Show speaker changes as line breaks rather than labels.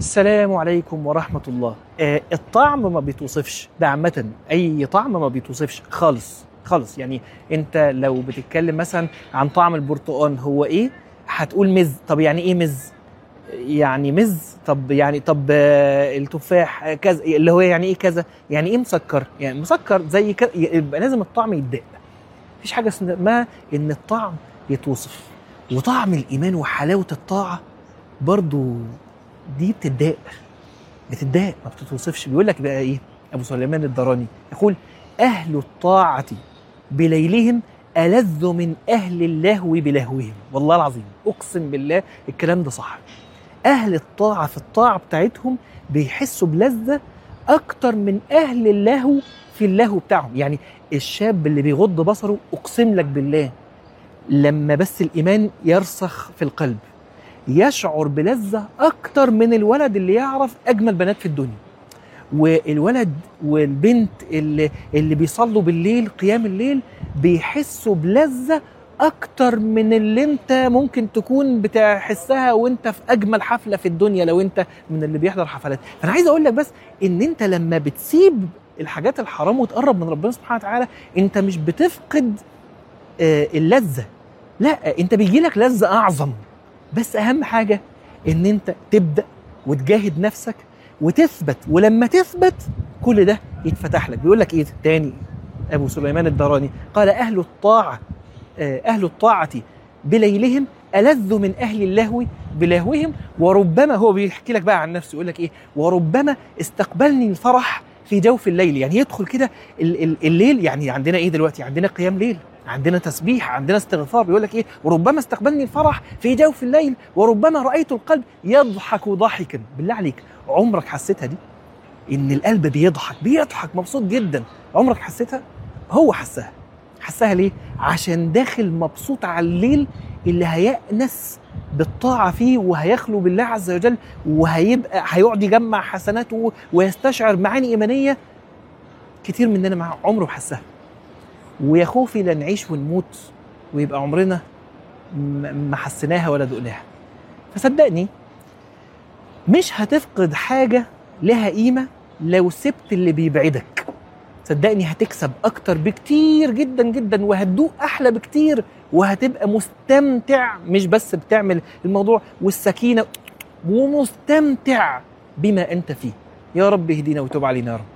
السلام عليكم ورحمة الله آه الطعم ما بيتوصفش ده عامة أي طعم ما بيتوصفش خالص خالص يعني أنت لو بتتكلم مثلا عن طعم البرتقال هو إيه هتقول مز طب يعني إيه مز يعني مز طب يعني طب آه التفاح آه، كذا اللي هو يعني إيه كذا يعني إيه مسكر يعني مسكر زي كذا يبقى لازم الطعم يتضايق مفيش حاجة اسمها إن الطعم يتوصف وطعم الإيمان وحلاوة الطاعة برضو دي بتتضايق بتتضايق ما بتتوصفش بيقول لك بقى ايه ابو سليمان الدراني يقول اهل الطاعه بليلهم ألذ من أهل اللهو بلهوهم والله العظيم أقسم بالله الكلام ده صح أهل الطاعة في الطاعة بتاعتهم بيحسوا بلذة أكتر من أهل اللهو في اللهو بتاعهم يعني الشاب اللي بيغض بصره أقسم لك بالله لما بس الإيمان يرسخ في القلب يشعر بلذة أكتر من الولد اللي يعرف أجمل بنات في الدنيا والولد والبنت اللي, اللي بيصلوا بالليل قيام الليل بيحسوا بلذة أكتر من اللي أنت ممكن تكون بتحسها وأنت في أجمل حفلة في الدنيا لو أنت من اللي بيحضر حفلات فأنا عايز أقول لك بس إن أنت لما بتسيب الحاجات الحرام وتقرب من ربنا سبحانه وتعالى أنت مش بتفقد آه، اللذة لا أنت بيجيلك لذة أعظم بس اهم حاجه ان انت تبدا وتجاهد نفسك وتثبت ولما تثبت كل ده يتفتح لك بيقول لك ايه تاني ابو سليمان الدراني قال اهل الطاعه آه، اهل الطاعه بليلهم ألذ من أهل اللهو بلهوهم وربما هو بيحكي لك بقى عن نفسه يقول لك إيه وربما استقبلني الفرح في جوف الليل يعني يدخل كده ال- ال- الليل يعني عندنا إيه دلوقتي عندنا قيام ليل عندنا تسبيح عندنا استغفار بيقول لك ايه وربما استقبلني الفرح في جوف الليل وربما رايت القلب يضحك ضاحكا بالله عليك عمرك حسيتها دي ان القلب بيضحك بيضحك مبسوط جدا عمرك حسيتها هو حسها حسها ليه عشان داخل مبسوط على الليل اللي هيأنس بالطاعة فيه وهيخلو بالله عز وجل وهيبقى هيقعد يجمع حسناته ويستشعر معاني إيمانية كتير مننا مع عمره حسها ويا خوفي لا نعيش ونموت ويبقى عمرنا م- ما حسيناها ولا دقناها فصدقني مش هتفقد حاجة لها قيمة لو سبت اللي بيبعدك صدقني هتكسب أكتر بكتير جدا جدا وهتدوق أحلى بكتير وهتبقى مستمتع مش بس بتعمل الموضوع والسكينة ومستمتع بما أنت فيه يا رب اهدينا وتب علينا يا رب